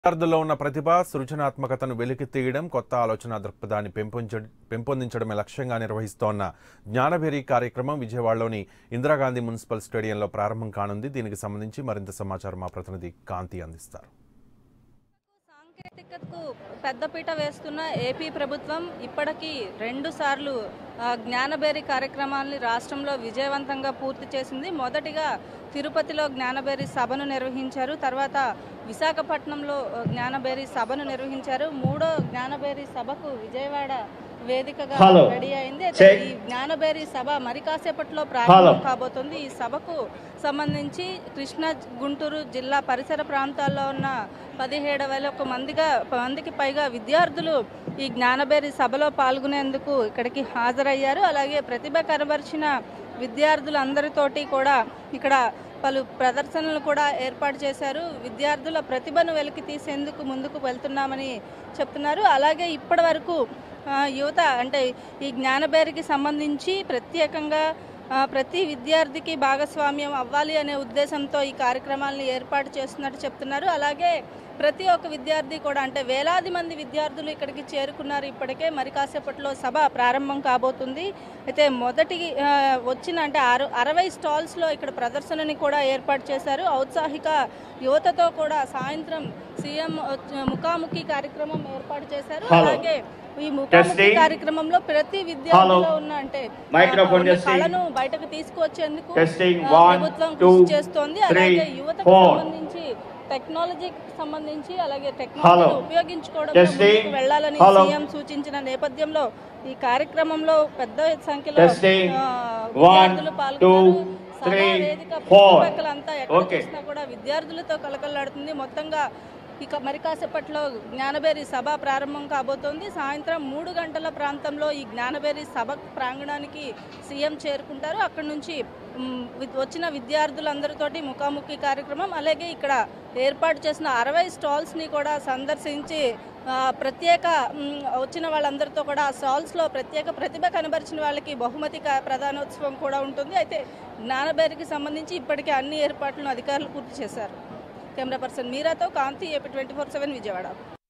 విద్యార్థుల్లో ఉన్న ప్రతిభ సృజనాత్మకతను వెలికి తీయడం కొత్త ఆలోచన దృక్పథాన్ని పెంపొంచ పెంపొందించడమే లక్ష్యంగా నిర్వహిస్తోన్న జ్ఞానభేరి కార్యక్రమం విజయవాడలోని ఇందిరాగాంధీ మున్సిపల్ స్టేడియంలో ప్రారంభం కానుంది దీనికి సంబంధించి మరింత సమాచారం మా ప్రతినిధి కాంతి అందిస్తారు సాంకేతికతకు పెద్దపీట వేస్తున్న ఏపీ ప్రభుత్వం ఇప్పటికీ రెండు సార్లు ఆ, జ్ఞానబేరి కార్యక్రమాన్ని రాష్ట్రంలో విజయవంతంగా పూర్తి చేసింది మొదటిగా తిరుపతిలో జ్ఞానబేరి సభను నిర్వహించారు తర్వాత విశాఖపట్నంలో ఆ, జ్ఞానబేరి సభను నిర్వహించారు మూడో జ్ఞానబేరి సభకు విజయవాడ వేదికగా Hello. రెడీ అయింది అయితే Check. ఈ జ్ఞానబేరి సభ మరి కాసేపట్లో ప్రారంభం కాబోతుంది ఈ సభకు సంబంధించి కృష్ణా గుంటూరు జిల్లా పరిసర ప్రాంతాల్లో ఉన్న పదిహేడు వేల ఒక మందిగా మందికి పైగా విద్యార్థులు ఈ జ్ఞానబేరి సభలో పాల్గొనేందుకు ఇక్కడికి హాజరయ్యారు అలాగే ప్రతిభ కనబరిచిన విద్యార్థులందరితోటి కూడా ఇక్కడ పలు ప్రదర్శనలు కూడా ఏర్పాటు చేశారు విద్యార్థుల ప్రతిభను వెలికి తీసేందుకు ముందుకు వెళ్తున్నామని చెప్తున్నారు అలాగే ఇప్పటి వరకు ఆ, యువత అంటే ఈ జ్ఞానబేరికి సంబంధించి ప్రత్యేకంగా ఆ, ప్రతి విద్యార్థికి భాగస్వామ్యం అవ్వాలి అనే ఉద్దేశంతో ఈ కార్యక్రమాలను ఏర్పాటు చేస్తున్నట్టు చెప్తున్నారు అలాగే ప్రతి ఒక్క విద్యార్థి కూడా అంటే వేలాది మంది విద్యార్థులు ఇక్కడికి చేరుకున్నారు ఇప్పటికే మరి కాసేపట్లో సభ ప్రారంభం కాబోతుంది అయితే మొదటి ఆ, వచ్చిన అంటే అర అరవై స్టాల్స్లో ఇక్కడ ప్రదర్శనని కూడా ఏర్పాటు చేశారు ఔత్సాహిక యువతతో కూడా సాయంత్రం సీఎం వచ్చ- ముఖాముఖి కార్యక్రమం ఏర్పాటు చేశారు Hello. అలాగే ఈ ముఖాముఖి Testing. కార్యక్రమంలో ప్రతి విద్యార్థిలో ఉన్న అంటే Microphone ఉన్న testing. కళను బయటకు తీసుకువచ్చేందుకు Testing. ఆ, One, ప్రభుత్వం two, కృషి చేస్తోంది three, అలాగే యువతకు four. సంబంధించి టెక్నాలజీకి సంబంధించి అలాగే టెక్నాలజీ Hello. ఉపయోగించుకోవడం Testing. ముందుకు వెళ్ళాలని Hello. సీఎం సూచించిన నేపథ్యంలో ఈ కార్యక్రమంలో పెద్ద సంఖ్యలో Testing. ఆ, One, విద్యార్థులు two, పాల్గొన్నారు సభా three, వేదిక four. చుట్టుపక్కలంతా ఎక్కడ Okay. చూసినా కూడా విద్యార్థులతో కలకలాడుతుంది మొత్తంగా ఇక మరి కాసేపట్లో జ్ఞానబేరి సభ ప్రారంభం కాబోతోంది సాయంత్రం మూడు గంటల ప్రాంతంలో ఈ జ్ఞానబేరి సభ ప్రాంగణానికి సీఎం చేరుకుంటారు అక్కడి నుంచి మ్, వి- వచ్చిన విద్యార్థులందరితోటి ముఖాముఖి కార్యక్రమం అలాగే ఇక్కడ ఏర్పాటు చేసిన అరవై స్టాల్స్ని కూడా సందర్శించి ఆ, ప్రత్యేక మ్, వచ్చిన వాళ్ళందరితో కూడా ఆ స్టాల్స్లో ప్రత్యేక ప్రతిభ కనబరిచిన వాళ్ళకి బహుమతి కా- ప్రధానోత్సవం కూడా ఉంటుంది అయితే జ్ఞానబేరికి సంబంధించి ఇప్పటికే అన్ని ఏర్పాట్లను అధికారులు పూర్తి చేశారు కెమెరా పర్సన్ మీరాతో Kanthi AP twenty four seven Vijayawada